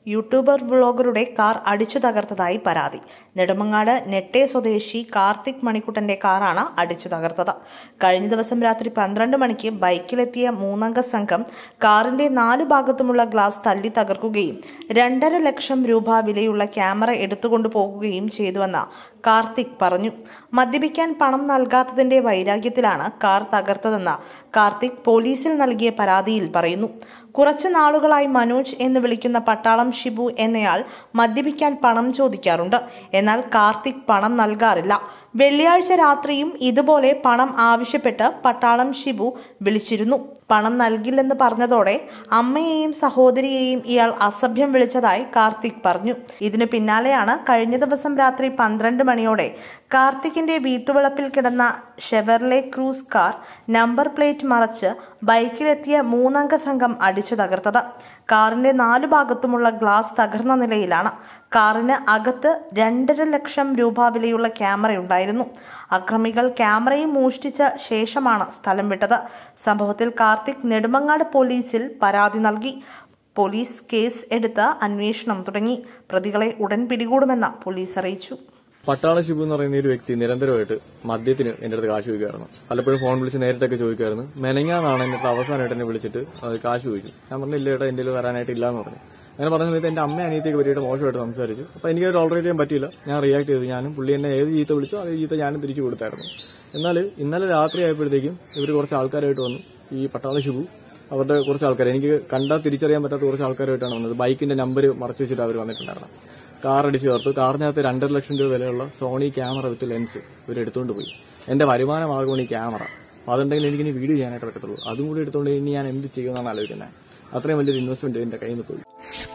YouTuber വ്ളോഗറുടെ car അടിച്ചു തകർത്തതായി പരാതി നെടുമങ്ങാട് നെട്ടെ സ്വദേശി കാർത്തിക് മണിക്കുട്ടന്റെ കാറാണ് അടിച്ചു തകർത്തത് കഴിഞ്ഞ ദിവസം രാത്രി പന്ത്രണ്ട് മണിക്ക് ബൈക്കിലെത്തിയ മൂന്നംഗ സംഘം കാറിന്റെ നാലു ഭാഗത്തുമുള്ള ഗ്ലാസ് തല്ലി തകർക്കുകയും രണ്ടര ലക്ഷം രൂപ വിലയുള്ള ക്യാമറ എടുത്തുകൊണ്ടു പോകുകയും ചെയ്തുവെന്ന് കാർത്തിക് പറഞ്ഞു മദ്യപിക്കാൻ പണം നൽകാത്തതിന്റെ വൈരാഗ്യത്തിലാണ് കാർ തകർത്തതെന്ന് കാർത്തിക് പോലീസിൽ നൽകിയ പരാതിയിൽ പറയുന്നു കുറച്ചു നാളുകളായി മനോജ് എന്ന് വിളിക്കുന്ന പട്ടാളം ഷിബു എന്നയാൾ മദ്യപിക്കാൻ പണം ചോദിക്കാറുണ്ട് എന്നാൽ കാർത്തിക് പണം നൽകാറില്ല വെള്ളിയാഴ്ച രാത്രിയും ഇതുപോലെ പണം ആവശ്യപ്പെട്ട് പട്ടാളം ഷിബു വിളിച്ചിരുന്നു പണം നൽകില്ലെന്ന് പറഞ്ഞതോടെ അമ്മയെയും സഹോദരിയെയും ഇയാൾ അസഭ്യം വിളിച്ചതായി കാർത്തിക് പറഞ്ഞു ഇതിനു പിന്നാലെയാണ് കഴിഞ്ഞ ദിവസം രാത്രി പന്ത്രണ്ട് മണിയോടെ കാർത്തിക്കിന്റെ വീട്ടുവളപ്പിൽ കിടന്ന Chevrolet Cruze car number plate മറച്ച് ബൈക്കിലെത്തിയ മൂന്നംഗ സംഘം അടിച്ചു തകർത്തത് കാറിന്റെ നാലു ഭാഗത്തുമുള്ള ഗ്ലാസ് തകർന്ന നിലയിലാണ് കാറിന് അകത്ത് രണ്ടര ലക്ഷം രൂപ വിലയുള്ള ക്യാമറയുണ്ടായിരുന്നു അക്രമികൾ ക്യാമറയും മോഷ്ടിച്ച ശേഷമാണ് സ്ഥലം വിട്ടത് സംഭവത്തിൽ കാർത്തിക് നെടുമങ്ങാട് പോലീസിൽ പരാതി നൽകി പോലീസ് കേസ് എടുത്ത് അന്വേഷണം തുടങ്ങി പ്രതികളെ ഉടൻ പിടികൂടുമെന്ന് പോലീസ് അറിയിച്ചു പട്ടാള ഷിബു എന്ന് പറയുന്ന ഒരു വ്യക്തി നിരന്തരമായിട്ട് മദ്യത്തിന് എന്റെ അടുത്ത് കാശ് ചോദിക്കുമായിരുന്നു പലപ്പോഴും ഫോൺ വിളിച്ച് നേരിട്ടൊക്കെ ചോദിക്കുമായിരുന്നു മെനങ്ങാന്നാണ് എന്റെ അടുത്ത് അവസാനമായിട്ട് എന്നെ വിളിച്ചിട്ട് അത് കാശ് ചോദിച്ചു ഞാൻ പറഞ്ഞു ഇല്ല ഏട്ടാ എന്റെ തരാനായിട്ട് ഇല്ല എന്ന് പറഞ്ഞു അങ്ങനെ പറഞ്ഞ സമയത്ത് എന്റെ അമ്മ അനിയത്തേക്ക് പറ്റിയിട്ട് മോശമായിട്ട് സംസാരിച്ചു അപ്പൊ എനിക്ക് ടോളറേറ്റ് ചെയ്യാൻ പറ്റിയില്ല ഞാൻ റിയാക്ട് ചെയ്തു ഞാനും പുള്ളി എന്നെ ഏത് ചീത്ത വിളിച്ചോ അതേ ചീത്ത ഞാനും തിരിച്ചു കൊടുത്തായിരുന്നു എന്നാൽ ഇന്നലെ രാത്രി ആയപ്പോഴത്തേക്കും ഇവർ കുറച്ച് ആൾക്കാരായിട്ട് വന്നു ഈ പട്ടാള ഷിബു അവരുടെ കുറച്ച് ആൾക്കാർ എനിക്ക് കണ്ടാൽ തിരിച്ചറിയാൻ പറ്റാത്ത കുറച്ച് ആൾക്കാരായിട്ടാണ് വന്നത് ബൈക്കിന്റെ നമ്പർ മറച്ചു വെച്ചിട്ട് അവർ വന്നിട്ടുണ്ടായിരുന്നു കാർ അടിച്ച് ചേർത്തു കാറിനകത്ത് രണ്ടര ലക്ഷം രൂപ വിലയുള്ള സോണി ക്യാമറ വിത്ത് ലെൻസ് ഇവർ എടുത്തുകൊണ്ട് പോയി എന്റെ വരുമാനമാകുമാണ് ഈ ക്യാമറ അപ്പൊ അതുണ്ടെങ്കിൽ എനിക്ക് ഇനി വീഡിയോ ചെയ്യാനായിട്ട് പറ്റത്തുള്ളൂ അതും കൂടി എടുത്തുകൊണ്ട് ഇനി ഞാൻ എന്ത് ചെയ്യുമെന്നാണ് ആലോചിക്കുന്നത് അത്രയും വലിയൊരു ഇൻവെസ്റ്റ്മെന്റ് എന്റെ കയ്യിൽ നിന്ന് പോയി